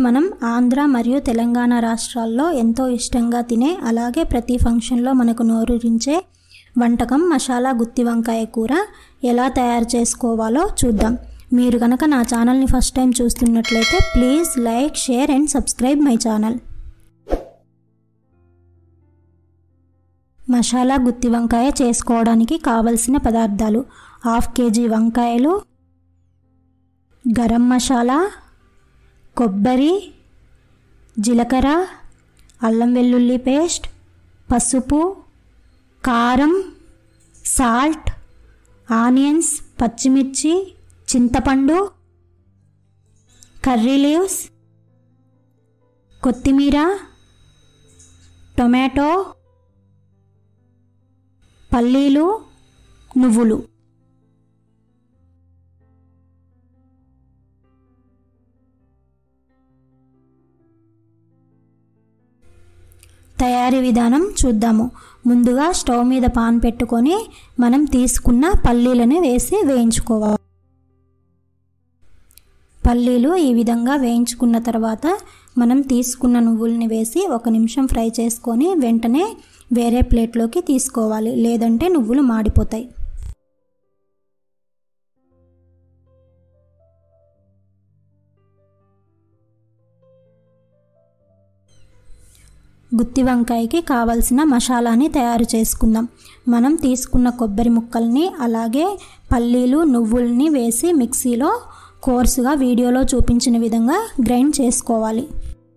మనం ఆంధ్ర మరియు తెలంగాణ రాష్ట్రాల్లో ఎంతో ఇష్టంగా తినే అలాగే ప్రతి ఫంక్షన్లో మనకు నోరూరించే వంటకం మసాలా గుత్తి వంకాయ కూర ఎలా తయారు చేసుకోవాలో చూద్దాం మీరు కనుక నా ఛానల్ని ఫస్ట్ టైం చూస్తున్నట్లయితే please like share and subscribe my channel masala gutti vankaya చేసుకోవడానికి కావలసిన పదార్థాలు హాఫ్ కేజీ వంకాయలు గరం మసాలా కొబ్బరి జీలకర్ర అల్లం వెల్లుల్లి పేస్ట్ పసుపు కారం సాల్ట్ ఆనియన్స్ పచ్చిమిర్చి చింతపండు కర్రీ లీవ్స్ కొత్తిమీర టొమాటో పల్లీలు నువ్వులు తయారీ విధానం చూద్దాము ముందుగా స్టవ్ మీద పాన్ పెట్టుకొని మనం తీసుకున్న పల్లీలను వేసి వేయించుకోవాలి పల్లీలు ఈ విధంగా వేయించుకున్న తర్వాత మనం తీసుకున్న నువ్వుల్ని వేసి ఒక నిమిషం ఫ్రై చేసుకొని వెంటనే వేరే ప్లేట్లోకి తీసుకోవాలి లేదంటే నువ్వులు మాడిపోతాయి గుత్తి వంకాయకి కావలసిన మసాలాని తయారు చేసుకుందాం మనం తీసుకున్న కొబ్బరి ముక్కల్ని అలాగే పల్లీలు నువ్వుల్ని వేసి మిక్సీలో కోర్సుగా వీడియోలో చూపించిన విధంగా గ్రైండ్ చేసుకోవాలి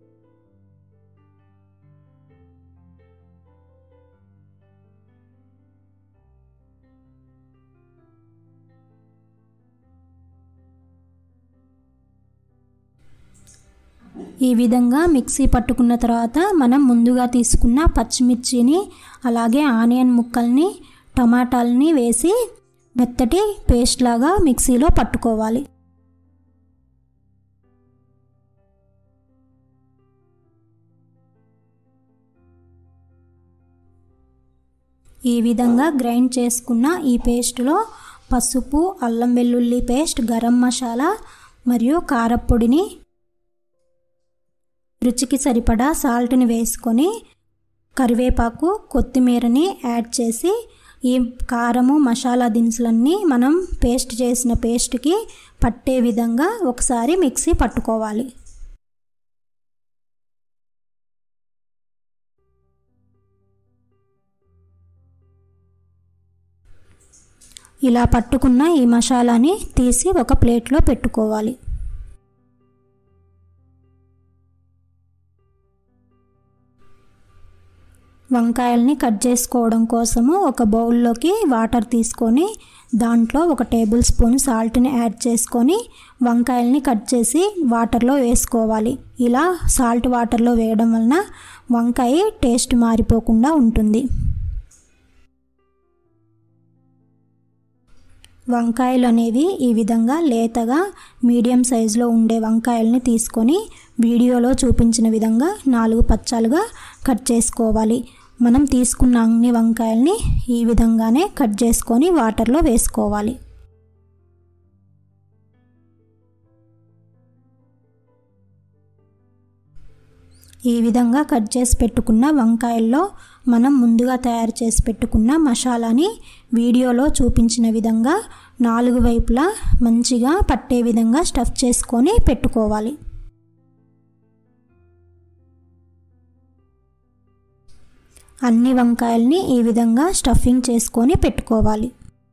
ఈ విధంగా మిక్సీ పట్టుకున్న తర్వాత మనం ముందుగా తీసుకున్న పచ్చిమిర్చిని అలాగే ఆనియన్ ముక్కల్ని టమాటాలని వేసి మెత్తటి పేస్ట్ లాగా మిక్సీలో పట్టుకోవాలి ఈ విధంగా గ్రైండ్ చేసుకున్న ఈ పేస్ట్లో పసుపు అల్లం వెల్లుల్లి పేస్ట్ గరం మసాలా మరియు కారపొడిని రుచికి సరిపడా సాల్ట్ని వేసుకొని కరివేపాకు కొత్తిమీరని యాడ్ చేసి ఈ కారము మసాలా దినుసులన్నీ మనం పేస్ట్ చేసిన పేస్ట్కి పట్టే విధంగా ఒకసారి మిక్సీ పట్టుకోవాలి ఇలా పట్టుకున్న ఈ మసాలాని తీసి ఒక ప్లేట్లో పెట్టుకోవాలి వంకాయల్ని కట్ చేసుకోవడం కోసము ఒక బౌల్లోకి వాటర్ తీసుకొని దాంట్లో ఒక టేబుల్ స్పూన్ సాల్ట్ని యాడ్ చేసుకొని వంకాయల్ని కట్ చేసి వాటర్లో వేసుకోవాలి ఇలా సాల్ట్ వాటర్లో వేయడం వలన వంకాయ టేస్ట్ మారిపోకుండా ఉంటుంది వంకాయలు అనేవి ఈ విధంగా లేతగా మీడియం సైజులో ఉండే వంకాయల్ని తీసుకొని వీడియోలో చూపించిన విధంగా నాలుగు పచ్చాలుగా కట్ చేసుకోవాలి మనం తీసుకున్న అన్ని వంకాయల్ని ఈ విధంగానే కట్ చేసుకొని వాటర్లో వేసుకోవాలి ఈ విధంగా కట్ చేసి పెట్టుకున్న వంకాయల్లో మనం ముందుగా తయారు చేసి పెట్టుకున్న మసాలాని వీడియోలో చూపించిన విధంగా నాలుగు వైపులా మంచిగా పట్టే విధంగా స్టఫ్ చేసుకొని పెట్టుకోవాలి అన్ని వంకాయల్ని ఈ విధంగా స్టఫింగ్ చేసుకొని పెట్టుకోవాలి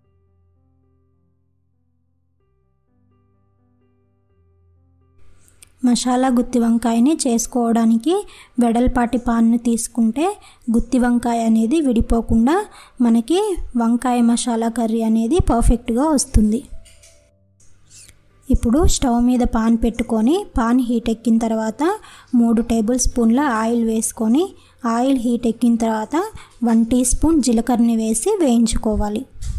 మసాలా గుత్తి వంకాయని చేసుకోవడానికి వెడల్పాటి పాన్ను తీసుకుంటే గుత్తి వంకాయ అనేది విడిపోకుండా మనకి వంకాయ మసాలా కర్రీ అనేది పర్ఫెక్ట్గా వస్తుంది ఇప్పుడు స్టవ్ మీద పాన్ పెట్టుకొని పాన్ హీట్ ఎక్కిన తర్వాత మూడు టేబుల్ స్పూన్ల ఆయిల్ వేసుకొని ఆయిల్ హీట్ ఎక్కిన తర్వాత వన్ టీ స్పూన్ జీలకర్రని వేసి వేయించుకోవాలి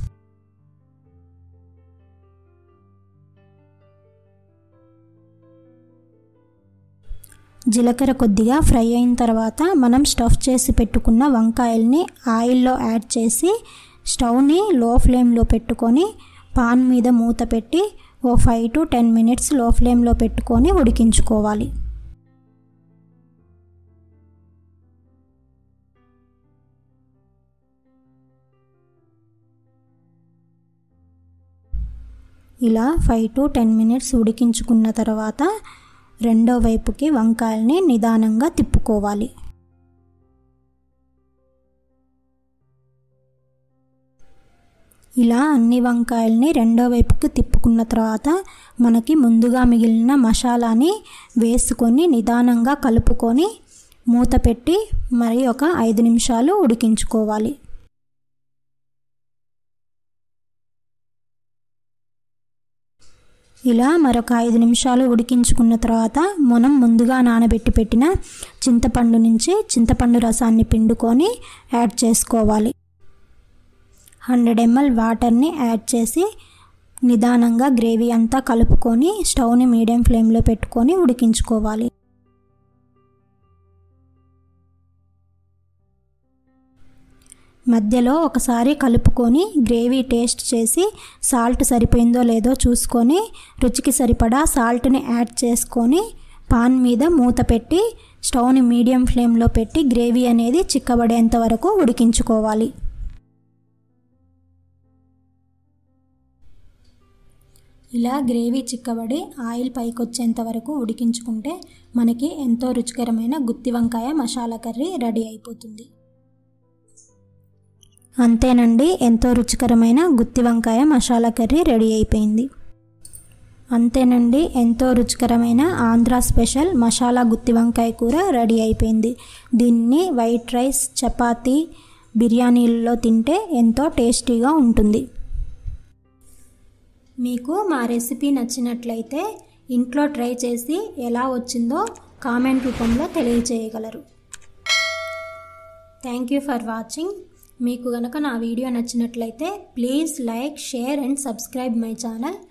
జీలకర్ర కొద్దిగా ఫ్రై అయిన తర్వాత మనం స్టఫ్ చేసి పెట్టుకున్న వంకాయల్ని ఆయిల్లో యాడ్ చేసి స్టవ్ని లో ఫ్లేమ్లో పెట్టుకొని పాన్ మీద మూత పెట్టి ఓ ఫైవ్ టు టెన్ మినిట్స్ లో ఫ్లేమ్లో పెట్టుకొని ఉడికించుకోవాలి ఇలా ఫైవ్ టు టెన్ మినిట్స్ ఉడికించుకున్న తర్వాత రెండో వైపుకి వంకాయల్ని నిదానంగా తిప్పుకోవాలి ఇలా అన్ని వంకాయల్ని రెండో వైపుకి తిప్పుకున్న తర్వాత మనకి ముందుగా మిగిలిన మసాలాని వేసుకొని నిదానంగా కలుపుకొని మూత పెట్టి మరి ఒక ఐదు నిమిషాలు ఉడికించుకోవాలి ఇలా మరొక ఐదు నిమిషాలు ఉడికించుకున్న తర్వాత మనం ముందుగా నానబెట్టి పెట్టిన చింతపండు నుంచి చింతపండు రసాన్ని పిండుకొని యాడ్ చేసుకోవాలి హండ్రెడ్ ఎంఎల్ వాటర్ని యాడ్ చేసి నిదానంగా గ్రేవీ అంతా కలుపుకొని స్టవ్ని మీడియం ఫ్లేమ్లో పెట్టుకొని ఉడికించుకోవాలి మధ్యలో ఒకసారి కలుపుకొని గ్రేవీ టేస్ట్ చేసి సాల్ట్ సరిపోయిందో లేదో చూసుకొని రుచికి సరిపడా సాల్ట్ని యాడ్ చేసుకొని పాన్ మీద మూత పెట్టి స్టవ్ని మీడియం ఫ్లేమ్లో పెట్టి గ్రేవీ అనేది చిక్కబడేంత వరకు ఉడికించుకోవాలి ఇలా గ్రేవీ చిక్కబడి ఆయిల్ పైకి వచ్చేంత వరకు ఉడికించుకుంటే మనకి ఎంతో రుచికరమైన గుత్తి వంకాయ మసాలా కర్రీ రెడీ అయిపోతుంది అంతేనండి ఎంతో రుచికరమైన గుత్తి వంకాయ మసాలా కర్రీ రెడీ అయిపోయింది అంతేనండి ఎంతో రుచికరమైన ఆంధ్ర స్పెషల్ మసాలా గుత్తి వంకాయ కూర రెడీ అయిపోయింది దీన్ని వైట్ రైస్ చపాతీ బిర్యానీల్లో తింటే ఎంతో టేస్టీగా ఉంటుంది మీకు మా రెసిపీ నచ్చినట్లయితే ఇంట్లో ట్రై చేసి ఎలా వచ్చిందో కామెంట్ రూపంలో తెలియచేయగలరు థ్యాంక్ యూ ఫర్ వాచింగ్ మీకు గనక నా వీడియో నచ్చినట్లయితే please like share and subscribe my channel